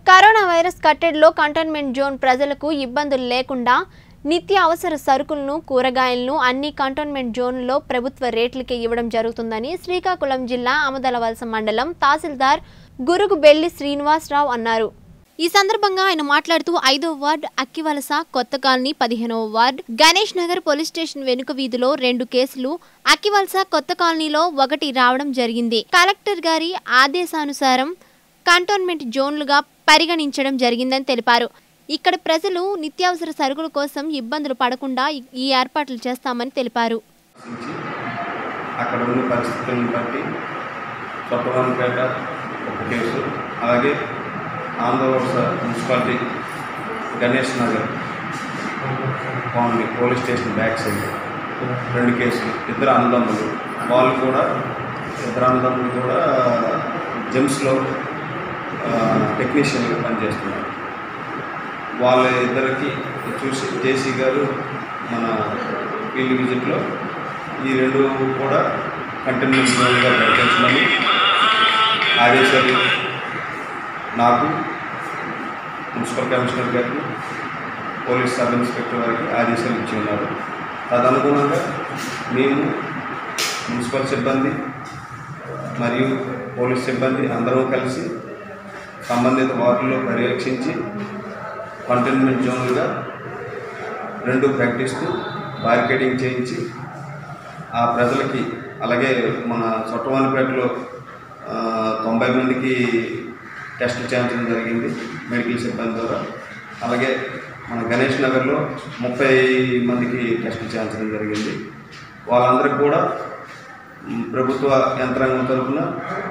corona virus కట్టడిలో containment zone ప్రజలకు ఇబ్బందులు లేకుండా నిత్య అవసర సరుకులను కూరగాయలను అన్ని కంటోన్మెంట్ జోన్లో ప్రభుత్వ రేట్లకే ఇవ్వడం జరుగుతుందని శ్రీకాకుళం జిల్లా అమదలవలస మండలం తహసీల్దార్ గురుగు బెల్లి శ్రీనివాసరావు అన్నారు ఈ సందర్భంగా ఆయన మాట్లాడుతూ ఐదో వార్డ్ అక్కివలస కొత్త కాలనీ పదిహేనవ ward Ganesh Nagar police station వెనుక వీధిలో రెండు కేసులు అక్కివలస కొత్త కాలనీలో ఒకటి రావడం జరిగింది కలెక్టర్ గారి ఆదేశానుసారం కంటోన్మెంట్ జోన్లుగా పరిగణించడం జరిగిందని తెలిపారు ఇక్కడ ప్రజలు నిత్యావసర సరుకుల కోసం ఇబ్బందులు పడకుండా ఈ- ఈ ఏర్పాట్లు చేస్తామని తెలిపారు ఆలోచించి అక్కడ ఉన్న పరిస్థితులను బట్టి చొట్టవరంపేట ఒక కేసు అలాగే Andhravalasa municipality Ganesh Nagar colony police station back side రెండు కేసులు ఇద్దరు అన్నదమ్ములు వాళ్ళు కూడా ఇద్దరు అన్నదమ్ములు కూడా జెమ్స్లో టెక్నీషియన్గా పనిచేస్తున్నారు వాళ్ళ ఇద్దరికి చూసి జేసీ గారు మన ఫీల్డ్ విజిట్లో ఈ రెండు కూడా కంటైన్మెంట్ జోన్గా ప్రకటించమని ఆదేశాలు నాకు మున్సిపల్ కమిషనర్ గారికి పోలీస్ సబ్ ఇన్స్పెక్టర్ గారికి ఆదేశాలు ఇచ్చి ఉన్నారు తదనుగుణంగా మేము మున్సిపల్ సిబ్బంది మరియు పోలీస్ సిబ్బంది అందరం కలిసి సంబంధిత వార్డుల్లో పర్యవేక్షించి కంటైన్మెంట్ జోన్లుగా రెండు ప్రకటిస్తూ బార్కెటింగ్ చేయించి ఆ ప్రజలకి అలాగే మన చొట్టవానిపేటలో ఆ, తొంభై మందికి టెస్ట్ చేయించడం జరిగింది మెడికల్ సిబ్బంది ద్వారా అలాగే మన గణేష్ నగర్లో ముప్పై మందికి టెస్ట్ చేయించడం జరిగింది వాళ్ళందరికీ కూడా మ్, ప్రభుత్వ యంత్రాంగం తరఫున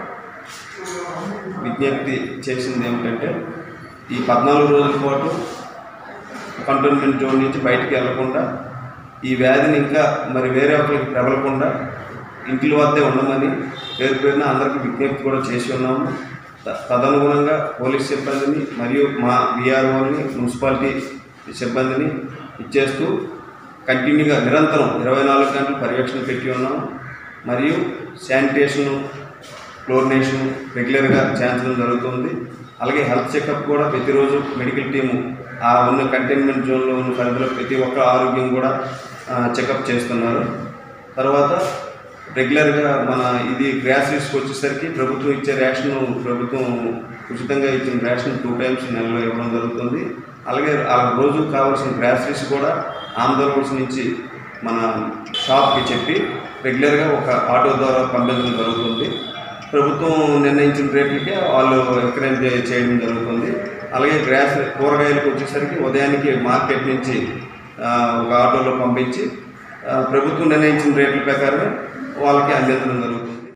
విజ్ఞప్తి చేసింది ఏమిటంటే ఈ పద్నాలుగు రోజుల పాటు కంటోన్మెంట్ జోన్ నుంచి బయటికి వెళ్లకుండా ఈ వ్యాధిని ఇంకా మరి వేరే ఒకరికి ప్రబలకుండా ఇంటి వద్దే ఉండమని పేరు పేరున అందరికీ విజ్ఞప్తి కూడా చేసి ఉన్నాము త- తదనుగుణంగా పోలీస్ సిబ్బందిని మరియు మా విఆర్ఓని మున్సిపాలిటీ సిబ్బందిని ఇచ్చేస్తూ కంటిన్యూగా నిరంతరం ఇరవై నాలుగు గంటలు పర్యవేక్షణ పెట్టి ఉన్నాము మరియు శానిటేషను క్లోరినేషన్ రెగ్యులర్గా చేయించడం జరుగుతుంది అలాగే హెల్త్ చెకప్ కూడా ప్రతిరోజు మెడికల్ టీము ఆ ఉన్న కంటైన్మెంట్ జోన్లో ఉన్న పరిధిలో ప్రతి ఒక్క ఆరోగ్యం కూడా చెకప్ చేస్తున్నారు తర్వాత రెగ్యులర్గా మన ఇది గ్రాసరీస్కి వచ్చేసరికి ప్రభుత్వం ఇచ్చే రేషన్ ప్రభుత్వం ఉచితంగా ఇచ్చిన రేషన్ టూ టైమ్స్ నెలలో ఇవ్వడం జరుగుతుంది అలాగే ఆ రోజు కావాల్సిన గ్రాసరీస్ కూడా ఆంధ్రప్రదేశ్ నుంచి మన షాప్కి చెప్పి రెగ్యులర్గా ఒక ఆటో ద్వారా పంపించడం జరుగుతుంది ప్రభుత్వం నిర్ణయించిన రేట్లకే వాళ్ళు ఎంకరేజ్ చేయడం జరుగుతుంది అలాగే గ్రాస్ కూరగాయలకు వచ్చేసరికి ఉదయానికి మార్కెట్ నుంచి ఆ, ఒక ఆటోలో పంపించి ఆ, ప్రభుత్వం నిర్ణయించిన రేట్ల ప్రకారమే వాళ్ళకి అందించడం జరుగుతుంది